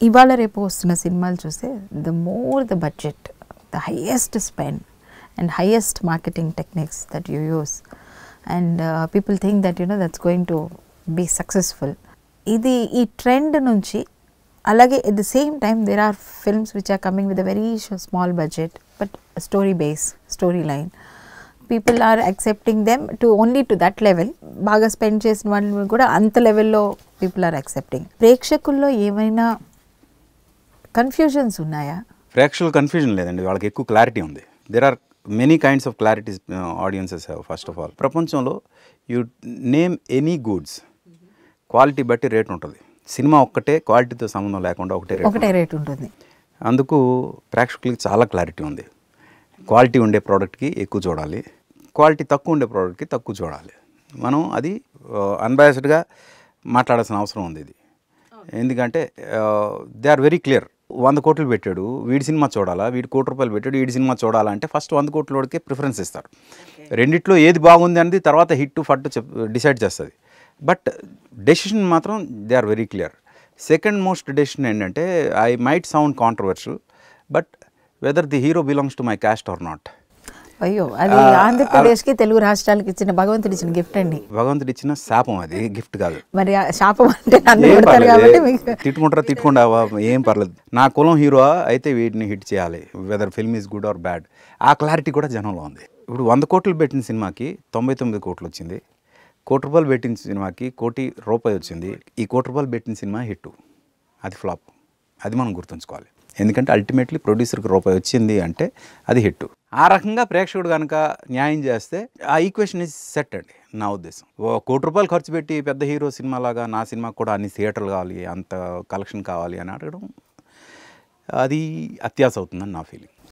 ఇవాళ రేపు వస్తున్న సినిమాలు చూస్తే the more the budget the highest spend and highest marketing techniques that you use and people think that you know that's going to be successful ఇది ఈ trend నుంచి అలాగే at the same time there are films which are coming with a very small budget but story base story line people are accepting them to only to that level బాగా spend చేసిన వాళ్ళని కూడా అంత లెవెల్లో people are accepting ప్రేక్షకుల్లో ఏమైనా confusions ఉన్నాయా ప్రేక్షకులు కన్ఫ్యూజన్ లేదండి వాళ్ళకి ఎక్కువ క్లారిటీ ఉంది there are many kinds of clarities audiences first of all ప్రపంచంలో you name any goods quality బట్టి రేట్ ఉంటుంది సినిమా ఒక్కటే క్వాలిటీతో సంబంధం లేకుండా ఒకటే రేట్ ఒకటే రేట్ ఉంటుంది అందుకు ప్రేక్షకులకి చాలా క్లారిటీ ఉంది క్వాలిటీ ఉండే ప్రోడక్ట్కి ఎక్కువ చూడాలి క్వాలిటీ తక్కువ ఉండే ప్రోడక్ట్కి తక్కువ చూడాలి మనం అది అన్బయాస్డ్గా మాట్లాడాల్సిన అవసరం ఉంది ఇది ఎందుకంటే దే ఆర్ వెరీ క్లియర్ వంద కోట్లు పెట్టాడు వీడి సినిమా చూడాలా వీడి కోటి రూపాయలు పెట్టాడు వీడి సినిమా చూడాలా అంటే ఫస్ట్ వంద కోట్ల వాడికే ప్రిఫరెన్స్ ఇస్తారు రెండిట్లో ఏది బాగుంది అనేది తర్వాత హిట్ ఫట్ చెప్ డిసైడ్ చేస్తుంది బట్ డెసిషన్ మాత్రం they are very clear second most decision ఏంటంటే I might sound controversial but whether the hero belongs to my caste or not అయ్యో అది ఆంధ్రప్రదేశ్కి తెలుగు రాష్ట్రాలకి ఇచ్చిన భగవంతుడు ఇచ్చిన గిఫ్ట్ అండి భగవంతుడు ఇచ్చిన శాపం అది గిఫ్ట్ కాదు మరి ఆ శాపం అంటే నన్ను ఏం పెడతారు పర్లేదు. కాబట్టి మీకు తిట్టుకుంటారా తిట్టుకుంటావా ఏం పర్లేదు నా కులం హీరో అయితే వీటిని హిట్ చేయాలి whether film is good or bad ఆ క్లారిటీ కూడా జనంలో ఉంది ఇప్పుడు వంద కోట్లు పెట్టిన సినిమాకి తొంభై తొమ్మిది కోట్లు వచ్చింది కోటి రూపాయలు పెట్టిన సినిమాకి కోటి రూపాయి వచ్చింది ఈ కోటి రూపాయలు పెట్టిన సినిమా హిట్ అది ఫ్లాప్ అది మనం గుర్తుంచుకోవాలి ఎందుకంటే అల్టిమేట్లీ ప్రొడ్యూసర్కి రూపాయి వచ్చింది అంటే అది హిట్ ఆ రకంగా ప్రేక్షకుడు కనుక న్యాయం చేస్తే ఆ ఈక్వేషన్ ఇస్ సెట్ అండి నా ఉద్దేశం ఓ కోటి రూపాయలు ఖర్చు పెట్టి పెద్ద హీరో సినిమా లాగా నా సినిమాకి కూడా అన్ని థియేటర్లు కావాలి అంత కలెక్షన్ కావాలి అని అడగడం అది అత్యాస అవుతుందని నా ఫీలింగ్